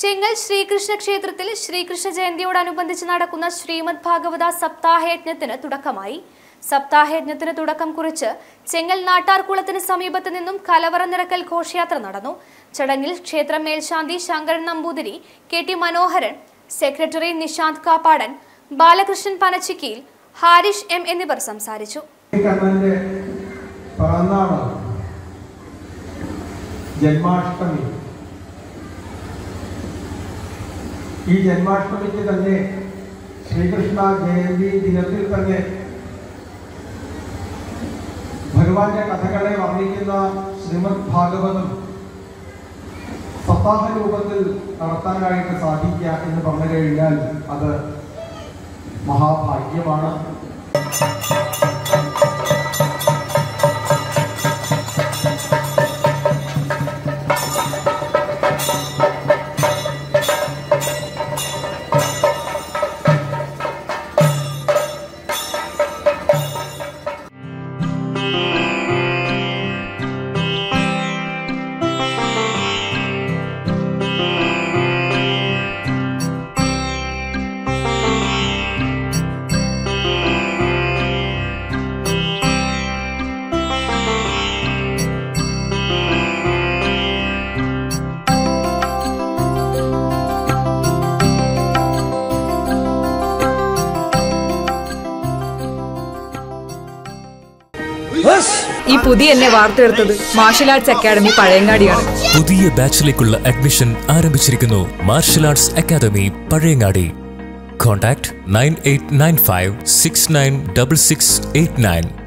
ചെങ്ങൽ ശ്രീകൃഷ്ണ ക്ഷേത്രത്തിൽ ശ്രീകൃഷ്ണ ജയന്തിയോടനുബന്ധിച്ച് നടക്കുന്ന ശ്രീമദ് ഭാഗവത സപ്താഹയജ്ഞത്തിന് തുടക്കമായി സപ്താഹയജ്ഞത്തിന് തുടക്കം കുറിച്ച് ചെങ്ങൽ നാട്ടാർകുളത്തിന് സമീപത്ത് നിന്നും കലവറ നിറക്കൽ ഘോഷയാത്ര നടന്നു ചടങ്ങിൽ ക്ഷേത്ര മേൽശാന്തി Sankaran Namboothiri K T Manoharan secretary Nishanth Kappadan Balakrishnan Panachikkayil Harish M എന്നിവർ സംസാരിച്ചു കണ്ണന്റെ പിറന്നാള് ജന്മാഷ്ടമി ഈ ജന്മാഷ്ടമിക്ക് തന്നെ ശ്രീകൃഷ്ണ ജയന്തി ദിനത്തിൽ തന്നെ ഭഗവാന്റെ കഥകളെ വർണ്ണിക്കുന്ന ശ്രീമദ് ഭാഗവതം സപ്താഹ രൂപത്തിൽ നടത്താനായിട്ട് സാധിക്കുക എന്ന് പറഞ്ഞു കഴിഞ്ഞാൽ അത് മഹാഭാഗ്യമാണ് ഈ പുതിയ എന്നെ വാർത്തെടുത്തത് മാർഷൽ ആർട്സ് അക്കാദമി പഴയങ്ങാടിയാണ് പുതിയ ബാച്ചിലേക്കുള്ള അഡ്മിഷൻ ആരംഭിച്ചിരിക്കുന്നു martial arts academy Pazhayangadi contact nine eight nine five six nine double six eight nine